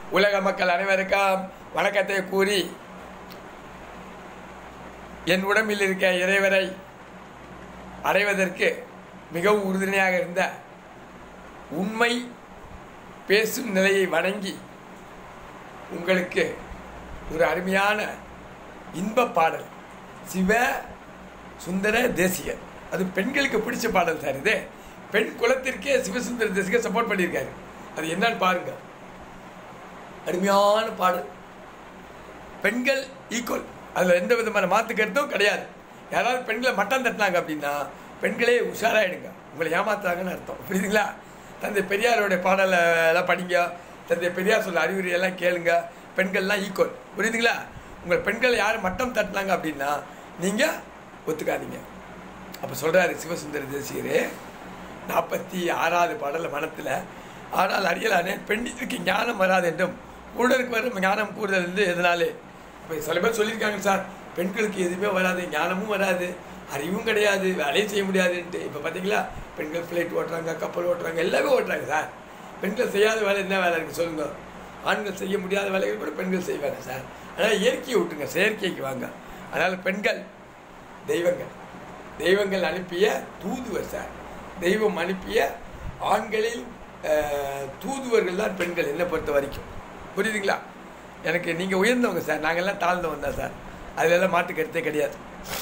உலக மக்கள் அனைவருக்கும் வணக்கத்தை கூறி என் உடம்பில் இருக்க இறைவரை அடைவதற்கு மிகவும் உறுதுணையாக இருந்த உண்மை பேசும் நிலையை வணங்கி உங்களுக்கு ஒரு அருமையான இன்ப பாடல் சிவ சுந்தர தேசிகர் அது பெண்களுக்கு பிடிச்ச பாடல் சார் இது பெண் குலத்திற்கே சிவசுந்தர தேசிகர் சப்போர்ட் பண்ணியிருக்காரு அது என்னன்னு பாருங்க அருமையான பாடல் பெண்கள் ஈக்குவல் அதில் எந்த விதமான மாற்று கருத்தும் கிடையாது யாராவது பெண்களை மட்டம் தட்டினாங்க அப்படின்னா பெண்களே உஷாராயிடுங்க உங்களை ஏமாத்துறாங்கன்னு அர்த்தம் புரியுதுங்களா தந்தை பெரியாரோடைய பாடலை எல்லாம் படிங்க தந்தை பெரியார் சொல்ல அறிவுரை எல்லாம் கேளுங்க பெண்கள்லாம் ஈக்குவல் புரியுதுங்களா உங்கள் பெண்கள் யார் மட்டம் தட்டினாங்க அப்படின்னா நீங்கள் ஒத்துக்காதீங்க அப்போ சொல்கிறாரு சிவசுந்தர தேசிகரே நாற்பத்தி ஆறாவது பாடல மனத்தில் ஆனால் அறியலானே பெண்ணிற்கு ஞானம் வராது என்றும் கூடருக்கு வரும் ஞானம் கூடுதல் என்று எதனாலே இப்போ சில பேர் சொல்லியிருக்காங்க சார் பெண்களுக்கு எதுவுமே வராது ஞானமும் வராது அறிவும் கிடையாது வேலையும் செய்ய முடியாதுன்ட்டு இப்போ பார்த்தீங்களா பெண்கள் ஃப்ளைட் ஓட்டுறாங்க கப்பல் ஓட்டுறாங்க எல்லாமே ஓட்டுறாங்க சார் பெண்கள் செய்யாத வேலை என்ன வேலை இருக்குது சொல்லுங்க ஆண்கள் செய்ய முடியாத வேலைகள் கூட பெண்கள் செய்வாங்க சார் அதனால் இயற்கையை விட்டுங்க செயற்கைக்கு வாங்க அதனால் பெண்கள் தெய்வங்கள் தெய்வங்கள் அனுப்பிய தூதுவர் சார் தெய்வம் அனுப்பிய ஆண்களில் அஹ், தூதுவர்கள் தான் பெண்கள் என்னை பொறுத்த வரைக்கும் புரியுதுங்களா எனக்கு நீங்கள் உயர்ந்தவங்க சார் நாங்கள்லாம் தாழ்ந்தவங்க தான் சார் அதிலெல்லாம் மாட்டு கருத்தே கிடையாது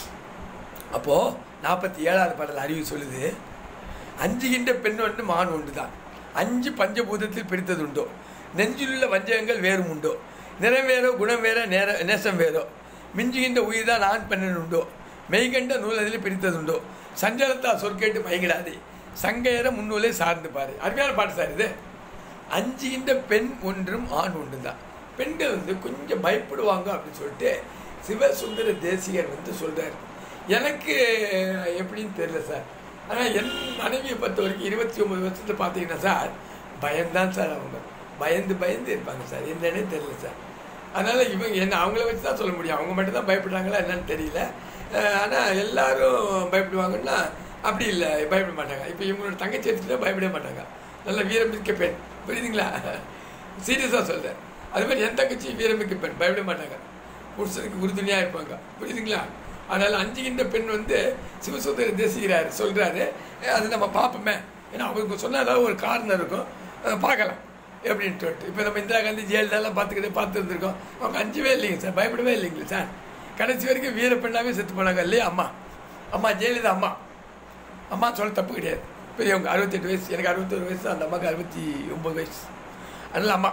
அப்போது நாற்பத்தி ஏழாவது பாடல் அறிவு சொல்லுது அஞ்சுகின்ற பெண் ஒன்று மான் உண்டு தான் அஞ்சு பஞ்சபூதத்தில் பிரித்தது உண்டோ நெஞ்சிலுள்ள வஞ்சகங்கள் வேறும் உண்டோ நிறம் வேறோ குணம் வேற நேர நேசம் வேறோ மிஞ்சுகின்ற உயிர் தான் ஆண் பெண்ணன் உண்டோ மெய்கண்ட நூலதில் பிரித்தது உண்டோ சஞ்சலத்தா சொற்கேட்டு மயங்கிடாதே சங்கையர முன்னூலை சார்ந்து பாரு அருமையான பாட்டு சார் இது அஞ்சுகின்ற பெண் ஒன்றும் ஆண் ஒன்று தான் பெண்கள் வந்து கொஞ்சம் பயப்படுவாங்க அப்படின்னு சொல்லிட்டு சிவசுந்தர தேசிகர் வந்து சொல்றாரு எனக்கு எப்படின்னு தெரியல சார் ஆனால் என் மனைவியை பொறுத்த வரைக்கும் இருபத்தி ஒன்பது வருஷத்தில் பார்த்தீங்கன்னா சார் பயம்தான் சார் அவங்க பயந்து பயந்து இருப்பாங்க சார் என்னன்னே தெரியல சார் அதனால் இவங்க என்ன அவங்கள வச்சு தான் சொல்ல முடியும் அவங்க மட்டும் தான் பயப்படுறாங்களா என்னன்னு தெரியல ஆனால் எல்லாரும் பயப்படுவாங்கன்னா அப்படி இல்லை பயப்பட மாட்டாங்க இப்போ இவங்களோட தங்கச்சி எடுத்துகிட்டா பயப்பட மாட்டாங்க நல்ல வீரமிக்க பெண் புரியுதுங்களா சீரியஸாக சொல்கிறேன் அது மாதிரி என் தங்கச்சி வீரமிக்க பெண் பயப்பட மாட்டாங்க புருஷனுக்கு உறுதுணையாக இருப்பாங்க புரியுதுங்களா அதனால் அஞ்சுகின்ற பெண் வந்து சிவசுந்தர தேசிகிறார் சொல்கிறாரு அது நம்ம பார்ப்போமே ஏன்னா அவருக்கு சொன்ன ஏதாவது ஒரு காரணம் இருக்கும் அதை பார்க்கலாம் எப்படின்னு சொல்லிட்டு இப்போ நம்ம இந்திரா காந்தி ஜெயலலிதாலாம் பார்த்துக்கிட்டு பார்த்து இருந்திருக்கோம் அவங்க அஞ்சுவே இல்லைங்க சார் பயப்படவே இல்லைங்களா சார் கடைசி வரைக்கும் வீர பெண்ணாவே செத்து போனாங்க இல்லையா அம்மா அம்மா ஜெயலலிதா அம்மா அம்மா சொல்ல தப்பு கிடையாது பெரியவங்க அறுபத்தெட்டு வயசு எனக்கு அறுபத்தொரு வயசு அந்த அம்மாவுக்கு அறுபத்தி ஒம்பது வயசு அதனால் அம்மா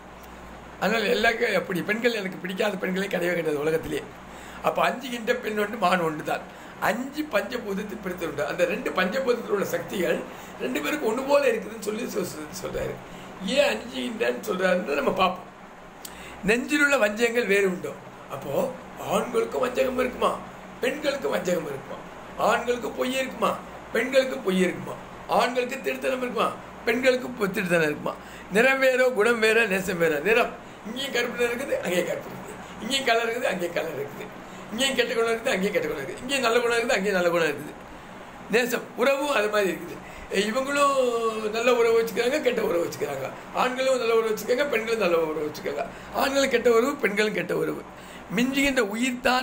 அதனால் எல்லாருக்கும் அப்படி பெண்கள் எனக்கு பிடிக்காத பெண்களே கிடையவே கிடையாது உலகத்திலே அப்போ அஞ்சுகின்ற பெண் ஒன்று மான் ஒன்று தான் அஞ்சு பஞ்சபூதத்தில் பிரித்து உண்டு அந்த ரெண்டு பஞ்சபூதத்தில் உள்ள சக்திகள் ரெண்டு பேருக்கு ஒன்று போல இருக்குதுன்னு சொல்லி சொல்~ சொல்றாரு ஏன் அஞ்சுகின்றன்னு சொல்றாருன்னு நம்ம பார்ப்போம் நெஞ்சில் உள்ள வஞ்சகங்கள் வேறு உண்டோ அப்போ ஆண்களுக்கும் வஞ்சகம் இருக்குமா பெண்களுக்கும் வஞ்சகம் இருக்குமா ஆண்களுக்கு பொய் இருக்குமா பெண்களுக்கு பொய் இருக்குமா ஆண்களுக்கு திருத்தனம் இருக்குமா பெண்களுக்கு பொ- திருத்தனம் இருக்குமா நிறம் வேறோ குணம் வேற நேசம் வேற நிறம் இங்கேயும் கருப்பு நிறம் இருக்குது அங்கேயும் கருப்பு இருக்குது இங்கேயும் கலர் இருக்குது அங்கேயும் கலர் இருக்குது இங்கேயும் கெட்ட குணம் இருக்குது அங்கேயும் கெட்ட குணம் இருக்குது இங்கேயும் நல்ல குணம் இருக்குது அங்கேயும் நல்ல குணம் இருக்குது நேசம் உறவும் அது மாதிரி இருக்குது இவங்களும் நல்ல உறவு வச்சுக்கிறாங்க கெட்ட உறவு வச்சுக்கிறாங்க ஆண்களும் நல்ல உறவு வச்சுக்காங்க பெண்களும் நல்ல உறவு வச்சுக்காங்க ஆண்களும் கெட்ட உறவு பெண்களும் கெட்ட உறவு மிஞ்சுகின்ற உயிர்தான்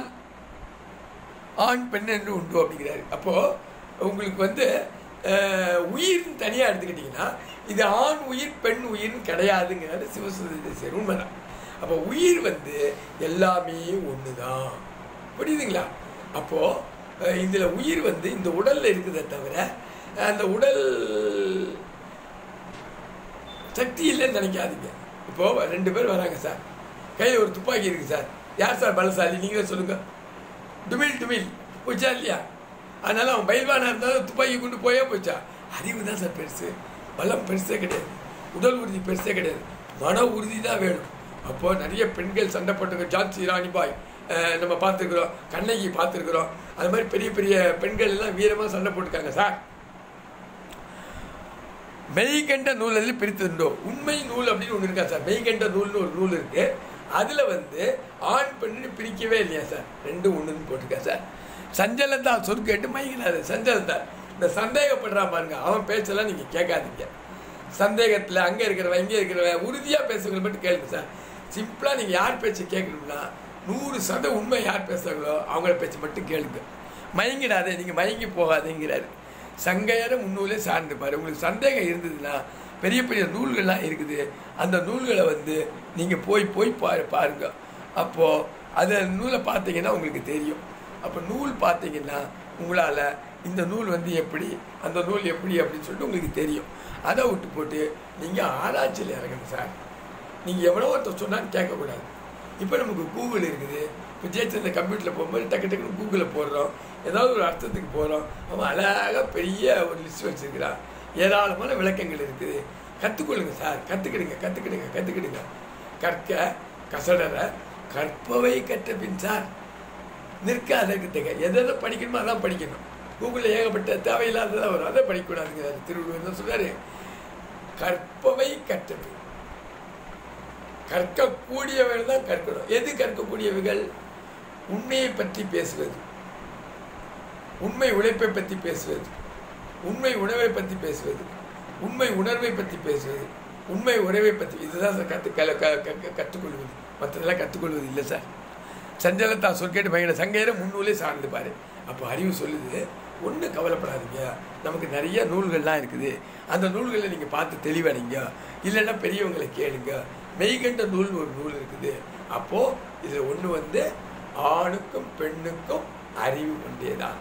ஆண் பெண் என்று உண்டு அப்படிங்கிறாரு அப்போது உங்களுக்கு வந்து அஹ், உயிர்னு தனியாக எடுத்துக்கிட்டிங்கன்னா இது ஆண் உயிர் பெண் உயிர்னு கிடையாதுங்கிறாரு சிவசுந்தர உண்மைதான் அப்போ உயிர் வந்து எல்லாமே ஒன்று தான் புரியுதுங்களா அப்போது இதில் உயிர் வந்து இந்த உடலில் இருக்குதே தவிர அந்த உடல் சக்தி இல்லைன்னு நினைக்காதீங்க இப்போது ரெண்டு பேர் வராங்க சார் கையில் ஒரு துப்பாக்கி இருக்குது சார் யார் சார் பலசாலி நீங்களே சொல்லுங்கள் டுமில் டுமில் போச்சா இல்லையா அதனால அவன் பயில்வானா இருந்தாலும் துப்பாக்கி கொண்டு போயே போச்சா அறிவு தான் சார் பெருசு பலம் பெருசே கிடையாது உடல் உறுதி பெருசே கிடையாது மன உறுதி தான் வேணும் அப்போ நிறைய பெண்கள் சண்டை போட்டுங்க ஜான்சி ராணிபாய் அஹ், நம்ம பார்த்துருக்குறோம் கண்ணகி பார்த்துருக்குறோம் அது மாதிரி பெரிய பெரிய பெண்கள் எல்லாம் வீரமாக சண்டை போட்டுருக்காங்க சார் மெய்கண்ட நூல் அதில் பிரித்திருந்தோம் உண்மை நூல் அப்படின்னு ஒன்று இருக்கா சார் மெய்கண்ட நூல்னு ஒரு நூல் இருக்கு அதில் வந்து ஆண் பெண்ணு பிரிக்கவே இல்லையா சார் ரெண்டும் ஒன்றுன்னு போட்டிருக்கா சார் சஞ்சலத்தால் சொற்கேட்டு மயங்கினாரு சஞ்சலத்தால் இந்த சந்தேகப்படுறான் பாருங்க அவன் பேச்செல்லாம் நீங்கள் கேட்காதீங்க சந்தேகத்தில் அங்கே இருக்கிறவன் இங்கே இருக்கிறவன் உறுதியாக பேசுறவங்களை மட்டும் கேளுங்க சார் சிம்பிளாக நீங்கள் யார் பேச்சு கேட்கணும்னா நூறு சத உண்மை யார் பேசுகிறாங்களோ அவங்கள பேச்சு மட்டும் கேளுங்க மயங்கிடாதே நீங்கள் மயங்கி போகாதேங்கிறாரு சங்கையர முன்னூலே சார்ந்துப்பார் உங்களுக்கு சந்தேகம் இருந்ததுன்னா பெரிய பெரிய நூல்கள்லாம் இருக்குது அந்த நூல்களை வந்து நீங்கள் போய் போய் பா பாருங்க அப்போது அந்த நூலை பார்த்தீங்கன்னா உங்களுக்கு தெரியும் அப்போ நூல் பார்த்தீங்கன்னா உங்களால் இந்த நூல் வந்து எப்படி அந்த நூல் எப்படி அப்படின்னு சொல்லிட்டு உங்களுக்கு தெரியும் அதை விட்டு போட்டு நீங்கள் ஆராய்ச்சியில் இறங்கணும் சார் நீங்கள் எவ்வளோ ஒருத்தர் சொன்னான்னு கேட்கக்கூடாது இப்போ நமக்கு கூகுள் இருக்குது இப்போ ஜெயிச்ச கம்ப்யூட்டரில் போகும்போது டக்கு டக்குன்னு கூகுளில் போடுறோம் ஏதாவது ஒரு அர்த்தத்துக்கு போகிறோம் அவன் அழகாக பெரிய ஒரு லிஸ்ட் வச்சுருக்கிறான் ஏராளமான விளக்கங்கள் இருக்குது கற்றுக்கொள்ளுங்க சார் கற்றுக்கிடுங்க கற்றுக்கிடுங்க கற்றுக்கிடுங்க கற்க கசடர கற்பவை கற்ற பின் சார் நிற்க அதற்கு தக எதை எதை படிக்கணுமோ அதான் படிக்கணும் கூகுளில் ஏகப்பட்ட தேவையில்லாததெல்லாம் வரும் அதை படிக்கக்கூடாதுங்கிறாரு திருவள்ளுவர் என்ன சொல்றாரு கற்பவை கற்றவை கற்கக்கூடியவர்கள் தான் கற்கணும் எது கற்கக்கூடியவைகள் உண்மையை பற்றி பேசுவது உண்மை உழைப்பை பற்றி பேசுவது உண்மை உணவை பற்றி பேசுவது உண்மை உணர்வை பற்றி பேசுவது உண்மை உறவை பற்றி இதுதான் சார் கற்று கல க க- கற்றுக்கொள்வது மற்றதெல்லாம் கற்றுக்கொள்வது இல்லை சார் சஞ்சலத்தா சொல் கேட்டு பயங்கர சங்கையரை முன்னூலே சார்ந்து பாரு அப்போ அறிவு சொல்லுது ஒன்றும் கவலைப்படாதீங்க நமக்கு நிறைய நூல்கள்லாம் இருக்குது அந்த நூல்களை நீங்கள் பார்த்து தெளிவடைங்க இல்லைன்னா பெரியவங்களை கேளுங்க மெய்கண்ட நூல் ஒரு நூல் இருக்குது அப்போது இதில் ஒன்று வந்து ஆணுக்கும் பெண்ணுக்கும் அறிவு கொண்டேதான்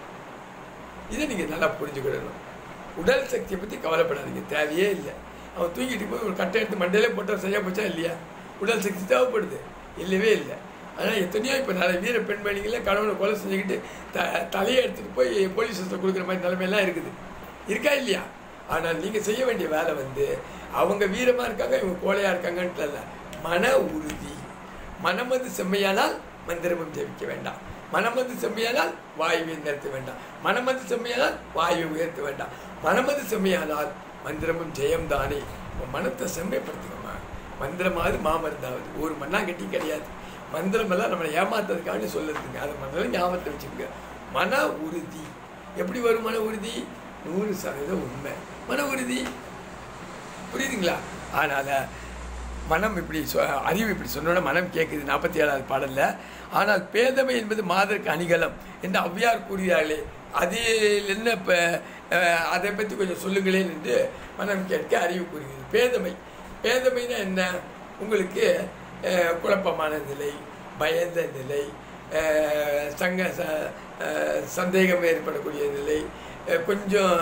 இதை நீங்கள் நல்லா புரிஞ்சுக்கிடணும் உடல் சக்தியை பற்றி கவலைப்படாதீங்க தேவையே இல்லை அவன் தூங்கிட்டு போய் ஒரு கட்டை எடுத்து மண்டையிலே போட்டால் சரியாக போச்சா இல்லையா உடல் சக்தி தேவைப்படுது இல்லவே இல்லை ஆனால் எத்தனையோ இப்போ நிறைய வீர பெண்மணிகள கணவனை கொலை செஞ்சுக்கிட்டு த தலையை எடுத்துகிட்டு போய் போலீஸ் ஸ்டேஷனில் கொடுக்குற மாதிரி நிலைமையெல்லாம் இருக்குது இருக்கா இல்லையா ஆனால் நீங்கள் செய்ய வேண்டிய வேலை வந்து அவங்க வீரமாக இருக்காங்க இவங்க கோழையாக இருக்காங்கன்ட்டு இல்லை மன உறுதி மனம் வந்து செம்மையானால் மந்திரமும் ஜெபிக்க வேண்டாம் மனம் வந்து செம்மையானால் வாயுவை நிறுத்த வேண்டாம் மனம் வந்து செம்மையானால் வாயுவை உயர்த்த வேண்டாம் மனம் வந்து செம்மையானால் மந்திரமும் ஜெயம் தானே உன் மனத்தை செம்மைப்படுத்துங்கம்மா மந்திரமாவது மாமருந்தாவது ஒரு மண்ணாங்கட்டி கிடையாது மந்திரமெல்லாம் நம்மளை ஏமாத்துறதுக்காக சொல்லுறதுங்க அதை மந்திரம் ஞாபகத்தை வச்சுக்கோங்க மன உறுதி எப்படி வரும் மன உறுதி நூறு சதவீதம் உண்மை மன உறுதி புரியுதுங்களா அதனால் மனம் இப்படி சொ அறிவு இப்படி சொன்னோட மனம் கேட்குது நாற்பத்தி ஏழாவது பாடல்ல ஆனால் பேதமை என்பது மாதருக்கு அணிகலம் என்று ஔவையார் கூறுகிறார்களே அதில் என்ன இப்போ அதை பற்றி கொஞ்சம் சொல்லுங்களேன் என்று மனம் கேட்க அறிவு கூறுகிறது பேதமை பேதமைனா என்ன உங்களுக்கு அஹ், குழப்பமான நிலை பயந்த நிலை அஹ், சங்க ச- அஹ், சந்தேகம் ஏற்படக்கூடிய நிலை அஹ், கொஞ்சம்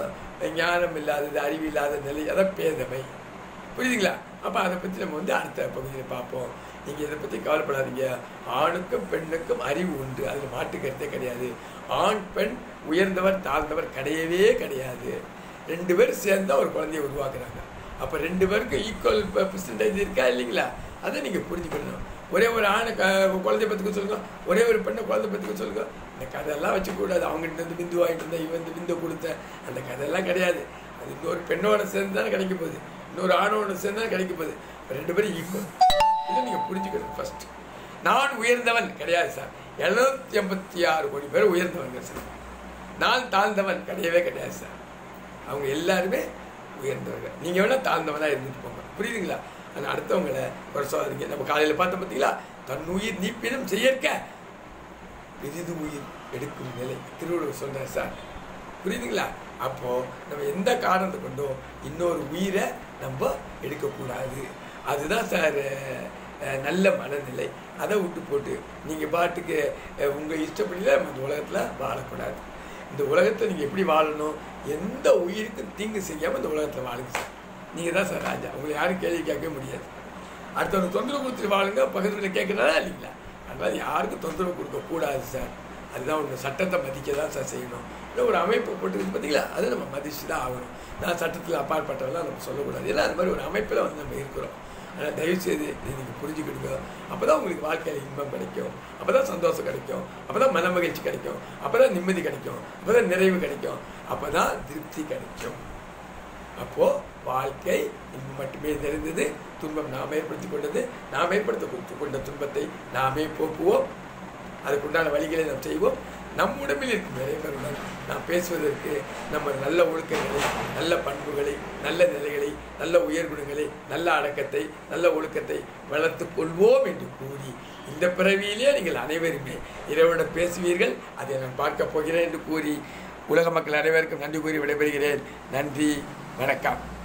ஞானம் இல்லாதது அறிவு இல்லாத நிலை அதான் பேதமை புரியுதுங்களா அப்போ அதை பற்றி நம்ம வந்து அடுத்த பகுதியில் பார்ப்போம் நீங்கள் இதை பற்றி கவலைப்படாதீங்க ஆணுக்கும் பெண்ணுக்கும் அறிவு உண்டு அதில் மாட்டு கருத்தே கிடையாது ஆண் பெண் உயர்ந்தவர் தாழ்ந்தவர் கிடையவே கிடையாது ரெண்டு பேரும் சேர்ந்தா ஒரு குழந்தைய உருவாக்குறாங்க அப்போ ரெண்டு பேருக்கும் ஈக்குவல் பர்சன்டேஜ் இருக்கா இல்லைங்களா அதை நீங்கள் புரிஞ்சுக்கணும் ஒரே ஒரு ஆணை க குழந்தை பத்துக்க சொல்லுங்க ஒரே ஒரு பெண்ணை குழந்தை பத்துக்க சொல்லுங்க இந்த கதையெல்லாம் வச்சுக்கூடாது அவங்ககிட்ட இருந்து பிந்து வாங்கிட்டு இருந்தேன் இவன் வந்து பிந்து கொடுத்தேன் அந்த கதையெல்லாம் கிடையாது அது இன்னொரு பெண்ணோட சேர்ந்து தானே கிடைக்க போகுது இன்னொரு ஆணோட சேர்ந்து தானே கிடைக்க போகுது ரெண்டு பேரும் ஈக்குவல் இதை நீங்கள் புரிஞ்சுக்கணும் ஃபர்ஸ்ட் நான் உயர்ந்தவன் கிடையாது சார் எழுநூத்தி எண்பத்தி ஆறு கோடி பேர் உயர்ந்தவங்க சார் நான் தாழ்ந்தவன் கிடையவே கிடையாது சார் அவங்க எல்லாருமே உயர்ந்தவர்கள் நீங்கள் வேணால் தாழ்ந்தவனாக இருந்துட்டு போங்க புரியுதுங்களா ஆனால் அடுத்தவங்களை குறை சொல்லாதீங்க நம்ம காலையில் பார்த்தோம் பார்த்தீங்களா தன் உயிர் நீப்பினும் செய்யற்க பெரிது உயிர் எடுக்கும் நிலை திருவள்ளுவர் சொல்கிறார் சார் புரியுதுங்களா அப்போது நம்ம எந்த காரணத்தை கொண்டும் இன்னொரு உயிரை நம்ம எடுக்கக்கூடாது அதுதான் சார் அஹ், நல்ல மனநிலை அதை விட்டு போட்டு நீங்கள் பாட்டுக்கு உங்கள் இஷ்டப்படியில் நம்ம இந்த உலகத்தில் வாழக்கூடாது இந்த உலகத்தை நீங்கள் எப்படி வாழணும் எந்த உயிருக்கும் தீங்கு செய்யாமல் இந்த உலகத்தில் வாழுங்க சார் நீங்கள் தான் சார் ராஜா உங்களை யாரும் கேள்வி கேட்கவே முடியாது அடுத்தவங்க தொந்தரவு கொடுத்துட்டு வாழுங்க பக்கத்தில் கேட்குறதா இல்லைங்களா அதனால் யாருக்கும் தொந்தரவு கொடுக்கக்கூடாது சார் அதுதான் ஒன்று சட்டத்தை மதிக்க தான் சார் செய்யணும் இல்லை ஒரு அமைப்பு போட்டுருக்கு பார்த்தீங்களா அதை நம்ம மதிச்சு தான் ஆகணும் நான் சட்டத்தில் அப்பாற்பட்டவெல்லாம் நம்ம சொல்லக்கூடாது ஏன்னா அது மாதிரி ஒரு அமைப்பில் வந்து நம்ம இருக்கிறோம் அதனால் தயவுசெய்து இதை நீங்கள் புரிஞ்சுக்கிடுங்க அப்போ தான் உங்களுக்கு வாழ்க்கையில் இன்பம் கிடைக்கும் அப்போ தான் சந்தோஷம் கிடைக்கும் அப்போ தான் மன மகிழ்ச்சி கிடைக்கும் அப்போ தான் நிம்மதி கிடைக்கும் அப்போ தான் நிறைவு கிடைக்கும் அப்போ தான் திருப்தி கிடைக்கும் அப்போது வாழ்க்கை இன்பம் மட்டுமே நிறைந்தது துன்பம் நாம் ஏற்படுத்தி கொண்டது நாம் ஏற்படுத்த கொண்ட துன்பத்தை நாமே போக்குவோம் அதுக்குண்டான வழிகளை நாம் செய்வோம் நம் உடம்பில் இருக்கும் இறைவனுடன் நாம் பேசுவதற்கு நம்ம நல்ல ஒழுக்கங்களை நல்ல பண்புகளை நல்ல நிலைகளை நல்ல உயர்குணங்களை நல்ல அடக்கத்தை நல்ல ஒழுக்கத்தை வளர்த்துக் கொள்வோம் என்று கூறி இந்த பிறவியிலே நீங்கள் அனைவருமே இறைவனிடம் பேசுவீர்கள் அதை நான் பார்க்க போகிறேன் என்று கூறி உலக மக்கள் அனைவருக்கும் நன்றி கூறி விடைபெறுகிறேன் நன்றி வணக்கம்